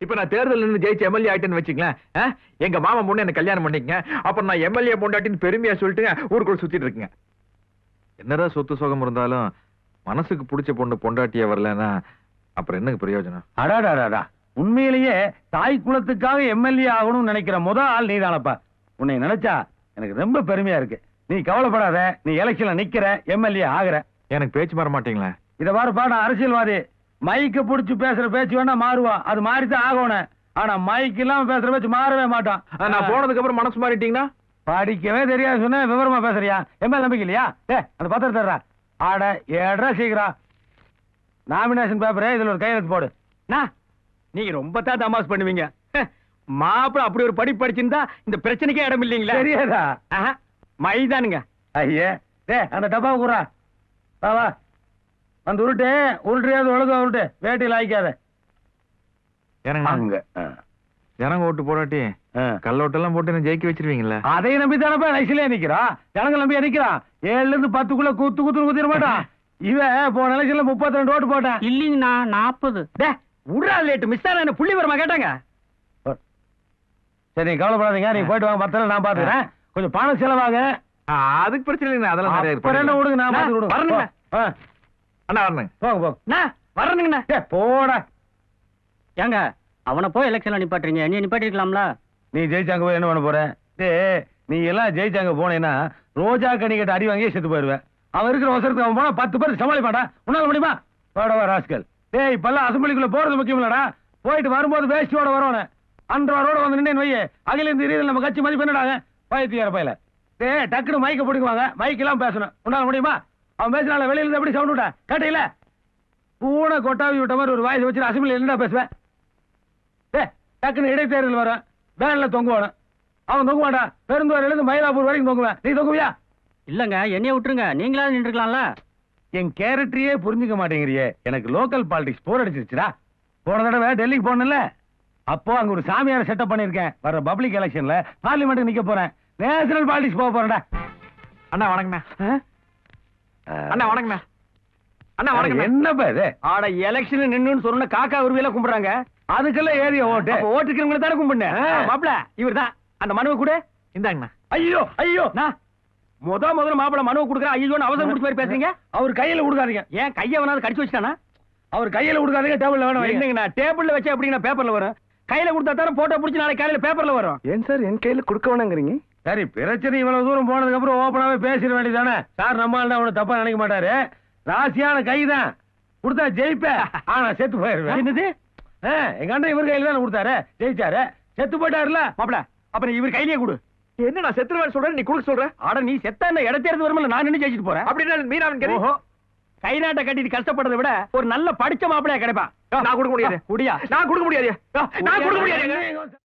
இப்ப நான் தேர்தல் நின்னு ஜெயிச்சு எம்எல்ஏ ஆயிட்டேன்னு வச்சுங்களேன் ஆ? எங்க மாமா பொண்ணு என்ன கல்யாணம் பண்ணிக்கங்க அப்புறம் நான் எம்எல்ஏ பொண்டாட்டின்னு பெருமையா சொல்லிட்டுங்க ஊருக்குள்ள சுத்திட்டு இருக்குங்க என்னதான் சொத்து சுகம் இருந்தாலும் மனசுக்கு பிடிச்ச பொண்ணு பொண்டாட்டியா வரலன்னா அப்புறம் என்னங்க பிரயோஜனம் அடாடாடாடா உண்மையிலேயே தாய் குலத்துக்காக எம்எல்ஏ ஆகணும்னு நினைக்கிற முத ஆள் நீதானப்பா உன்னை நினைச்சா எனக்கு ரொம்ப பெருமையா இருக்கு நீ கவலைப்படாத நீ எலெக்ஷன்ல நிக்கிற எம்எல்ஏ ஆகுற எனக்கு பேச்சு மாற மாட்டீங்களா இத பாருப்பா நான் அரசியல்வாதி மைக்க புடிச்சு பேசுற பேச்சு வேணா மாறுவா அது மாறித்தான் ஆகணும் ஆனா மைக் இல்லாம பேசுற பேச்சு மாறவே மாட்டான் ஆ, நான் போனதுக்கு அப்புறம் மனசு மாறிட்டீங்கன்னா படிக்கவே தெரியாது சொன்ன விவரமா பேசுறியா எம்எல் நம்பிக்கை இல்லையா டே அந்த பத்திரம் தர்றா ஆட ஏடா சீக்கிரம் நாமினேஷன் பேப்பரே இதுல ஒரு கையெழுத்து போடு அண்ணா, நீங்க ரொம்ப தான் தமாஸ் பண்ணுவீங்க மாப்பிள அப்படி ஒரு படி படிச்சிருந்தா இந்த பிரச்சனைக்கே இடம் இல்லைங்களா தெரியாதா ஆஹா, மைதானுங்க ஐயே டே அந்த டப்பாவை குறா வா வா வந்து உருட்டு உருட்டுறியாவது ஒழுங்கா உருட்டு வேட்டியில் ஆயிக்காத எனக்கு அங்க ஆ. ஜனங்க ஓட்டு போடாட்டி ஆ. கல்லோட்டெல்லாம் போட்டு என்ன ஜெயிக்க வச்சிருவீங்களா அதை நம்பி தானப்பா நைசிலே நிக்கிறான் ஜனங்க நம்பி நிக்கிறான் ஏழுல இருந்து பத்துக்குள்ள குத்து குத்து குத்திர மாட்டான் இவன் போன எலெக்ஷன்ல முப்பத்தி ரெண்டு ஓட்டு போட்டான் இல்லைங்கண்ணா நாற்பது டே உட்ரா லேட்டு மிஸ் என்ன புள்ளி வரமா கேட்டாங்க சரி நீங்க கவலைப்படாதீங்க நீங்க போயிட்டு வாங்க பத்திரம் நான் பாத்துக்கிறேன் கொஞ்சம் பணம் செலவாக ஆ, அதுக்கு பிரச்சனை இல்லைங்க அதெல்லாம் நிறைய இருக்கு. அப்புறம் என்ன விடுங்க நான் அண்ணா, பாத்து விடுங்க வரணுங்க. ஆ, அண்ணா வரணுங்க போங்க போங்க அண்ணா, வரணுங்கண்ணா டேய், போடா ஏங்க அவனை போய் எலெக்ஷன்ல நிப்பாட்டுறீங்க நீ நிப்பாட்டிருக்கலாம்ல நீ ஜெயிச்சாங்க போய் என்ன பண்ண போற டேய் நீ எல்லாம் ஜெயிச்சாங்க போனேன்னா ரோஜா கனி கிட்ட அடி வாங்கி செத்து போயிருவேன் அவன் இருக்கிற அவசரத்துக்கு அவன் போனா பத்து பேர் சமாளிப்பாடா உன்னால முடியுமா போடவா ராஸ்கல் டேய் இப்பெல்லாம் அசம்பிளிக்குள்ள போறது முக்கியம் இல்லடா போயிட்டு வரும்போது வேஷ்டியோட வரணும் அன்றவரோட வந்து நின்று வையே அகில இந்த ரீதியில் நம்ம கட்சி மதிப்பு என்னடாங்க பயத்தியார பயில டேய் டக்குனு மைக்க பிடிக்குவாங்க மைக் எல்லாம் பேசணும் உன்னால முடியுமா அவன் பேசினால வெளியில இருந்து எப்படி சவுண்ட் விட்டா கேட்டீங்களா பூனை கொட்டாவி விட்ட மாதிரி ஒரு வாய்ஸ் வச்சு அசம்பிளி என்னடா பேசுவேன் டேய் டக்குனு இடைத்தேர்தல் வரும் வேன்ல தொங்குவானு அவன் தொங்க மாட்டான் பெருந்துவாரில இருந்து மயிலாப்பூர் வரைக்கும் தொங்குவேன் நீ தொங்குவியா இல்லங்க என்னைய விட்டுருங்க நீங்களாவது நின்றுக்கலாம்ல என் கேரக்டரையே புரிஞ்சுக்க மாட்டேங்கிறியே எனக்கு லோக்கல் பாலிடிக்ஸ் போர் அடிச்சிருச்சுடா போன தடவை டெல்லிக்கு போனேன்ல அப்போ அங்க ஒரு சாமியார செட்டப் பண்ணிருக்கேன் வர பப்ளிக் எலெக்ஷன்ல பார்லிமெண்ட்டுக்கு நிக்க போறேன் நேஷனல் பாலிடிக்ஸ் போக போறேன்டா அண்ணா வணங்கண்ணா அண்ணா வணங்கண்ணா அண்ணா உனக்கு வணக்கம் என்னப்பா இது ஆட எலெக்ஷன் நின்னுன்னு சொன்ன காக்கா உருவியெல்லாம் கும்பிடுறாங்க அதுக்கெல்லாம் ஏரியா ஓட்டு அப்ப ஓட்டுக்கிறவங்களை தானே கும்பிடுனேன் ஆ. மாப்பிள இவர்தான் அந்த மனுவை கூட இந்தாங்கண்ணா ஐயோ ஐயோ நான் முத முதல்ல மாப்பிள மனுவை கொடுக்குறேன் ஐயோன்னு அவசரம் முடிச்ச மாதிரி பேசுறீங்க அவர் கையில கொடுக்காதீங்க ஏன் கைய வேணாலும் கடிச்சு வச்சுட்டானா அவர் கையில கொடுக்காதீங்க டேபிள்ல வேணும் வைங்க. என்னங்கண்ணா டேபிள்ல வச்சா எப்படிங்கண்ணா பேப்பர்ல வரும் கையில கொடுத்தா தானே போட்டோ பிடிச்சி நாளைக்கு காலையில பேப்பர்ல வரும் ஏன் சார் என் கையில கொடுக்க வேணாங்கிறீங்க சரி பிரச்சனை இவ்வளவு தூரம் போனதுக்கு அப்புறம் ஓப்பனாவே பேசிட வேண்டியதானே சார் நம்ம ஆள் அவனை தப்பா நினைக்க மாட்டாரு ராசியான கைதான் கொடுத்தா ஜெயிப்ப ஆனா செத்து போயிருவேன் என்னது ஆ, எங்க அண்ணன் இவர் கையில தானே கொடுத்தாரு ஜெயிச்சாரு செத்து போயிட்டாருல மாப்பிள அப்புறம் இவர் கையிலேயே கொடு என்ன நான் செத்துருவேன் சொல்றேன் நீ கொடுக்க சொல்ற ஆட நீ செத்தா என்ன இடத்தேர்ந்து வருமில்ல நான் நின்னு ஜெயிச்சிட்டு போறேன் அப்படின்னா மீனாவின் கறி ஓஹோ கை நாட்டை கட்டிட்டு கஷ்டப்படுறதை விட ஒரு நல்ல படிச்ச மாப்பிளையா கிடைப்பான் நான் கொடுக்க முடியாது குடியா நான் கொடுக்க முடியாது நான் கொடுக்க முடியாது